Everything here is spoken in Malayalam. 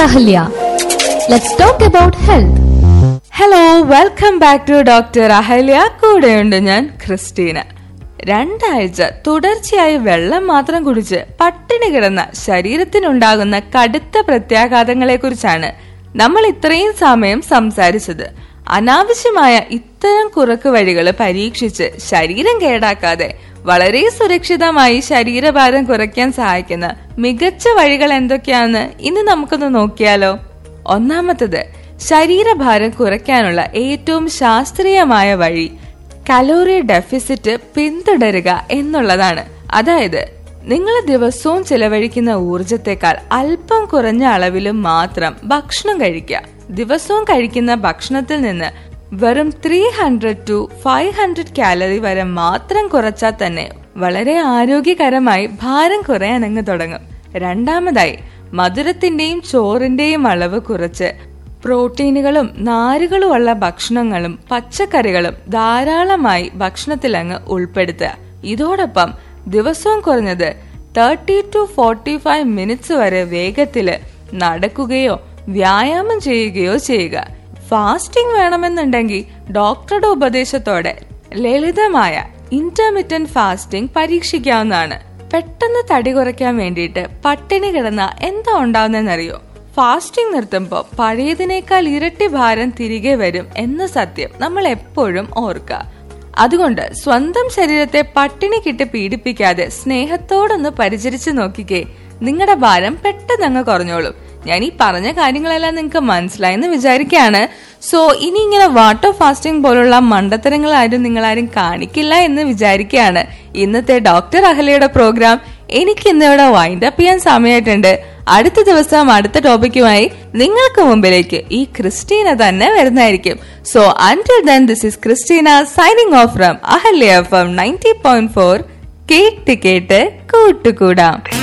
Ahalya. Let's talk about health. Hello welcome back to doctor Ahalya കൂടെയുണ്ട് ഞാൻ ക്രിസ്റ്റീന രണ്ടാഴ്ച തുടർച്ചയായി വെള്ളം മാത്രം കുടിച്ച് പട്ടിണി കിടന്ന ശരീരത്തിനുണ്ടാകുന്ന കടുത്ത പ്രത്യാഘാതങ്ങളെ കുറിച്ചാണ് നമ്മൾ ഇത്രയും സമയം സംസാരിച്ചത് അനാവശ്യമായ ഇത്തരം കുറക്ക് വഴികൾ പരീക്ഷിച്ച് ശരീരം കേടാക്കാതെ വളരെ സുരക്ഷിതമായി ശരീരഭാരം കുറയ്ക്കാൻ സഹായിക്കുന്ന മികച്ച വഴികൾ എന്തൊക്കെയാണെന്ന് ഇന്ന് നമുക്കൊന്ന് നോക്കിയാലോ ഒന്നാമത്തത് ശരീരഭാരം കുറയ്ക്കാനുള്ള ഏറ്റവും ശാസ്ത്രീയമായ വഴി കലോറി ഡെഫിസിറ്റ് പിന്തുടരുക എന്നുള്ളതാണ് അതായത് നിങ്ങൾ ദിവസവും ചിലവഴിക്കുന്ന ഊർജത്തെക്കാൾ അല്പം കുറഞ്ഞ അളവിൽ മാത്രം ഭക്ഷണം കഴിക്കുക ദിവസവും കഴിക്കുന്ന ഭക്ഷണത്തിൽ നിന്ന് വെറും three hundred to five hundred calorie വരെ മാത്രം കുറച്ചാൽ തന്നെ വളരെ ആരോഗ്യകരമായി ഭാരം കുറയാൻ അങ്ങ് തുടങ്ങും രണ്ടാമതായി മധുരത്തിന്റെയും ചോറിന്റെയും അളവ് കുറച്ച് പ്രോട്ടീനുകളും നാരുകളുമുള്ള ഭക്ഷണങ്ങളും പച്ചക്കറികളും ധാരാളമായി ഭക്ഷണത്തിൽ അങ്ങ് ഉൾപ്പെടുത്തുക ഇതോടൊപ്പം ദിവസവും കുറഞ്ഞത് thirty to forty five minutes വരെ വേഗത്തില് നടക്കുകയോ വ്യായാമം ചെയ്യുകയോ ചെയ്യുക ഫാസ്റ്റിംഗ് വേണമെന്നുണ്ടെങ്കിൽ ഡോക്ടറുടെ ഉപദേശത്തോടെ ലളിതമായ ഇന്റർമീഡിയന്റ് ഫാസ്റ്റിംഗ് പരീക്ഷിക്കാവുന്നതാണ് പെട്ടെന്ന് തടി കുറയ്ക്കാൻ വേണ്ടിയിട്ട് പട്ടിണി കിടന്ന എന്താ ഉണ്ടാവുന്നതെന്നറിയോ ഫാസ്റ്റിംഗ് നിർത്തുമ്പോൾ പഴയതിനേക്കാൾ ഇരട്ടി ഭാരം തിരികെ വരും എന്ന സത്യം നമ്മൾ എപ്പോഴും ഓർക്കുക അതുകൊണ്ട് സ്വന്തം ശരീരത്തെ പട്ടിണി കിട്ട് പീഡിപ്പിക്കാതെ സ്നേഹത്തോടൊന്ന് പരിചരിച്ചു നോക്കിക്കേ നിങ്ങളുടെ ഭാരം പെട്ടെന്ന് അങ്ങ് കുറഞ്ഞോളും ഞാൻ ഈ പറഞ്ഞ കാര്യങ്ങളെല്ലാം നിങ്ങൾക്ക് മനസ്സിലായെന്ന് വിചാരിക്കുകയാണ് സോ ഇനി ഇങ്ങനെ വാട്ടർ ഫാസ്റ്റിംഗ് പോലുള്ള മണ്ടത്തരങ്ങളാരും നിങ്ങളാരും കാണിക്കില്ല എന്ന് വിചാരിക്കുകയാണ് ഇന്നത്തെ ഡോക്ടർ അഹലയുടെ പ്രോഗ്രാം എനിക്ക് ഇന്നിവിടെ വൈൻഡ് അപ്പ് ചെയ്യാൻ സമയമായിട്ടുണ്ട് അടുത്ത ദിവസം അടുത്ത ടോപ്പിക്കുമായി നിങ്ങൾക്ക് മുമ്പിലേക്ക് ഈ ക്രിസ്റ്റീന തന്നെ വരുന്നതായിരിക്കും so until then this is Christina signing off from Ahalya F M ninety point four കേട്ട് കേട്ട് കൂട്ടുകൂടാം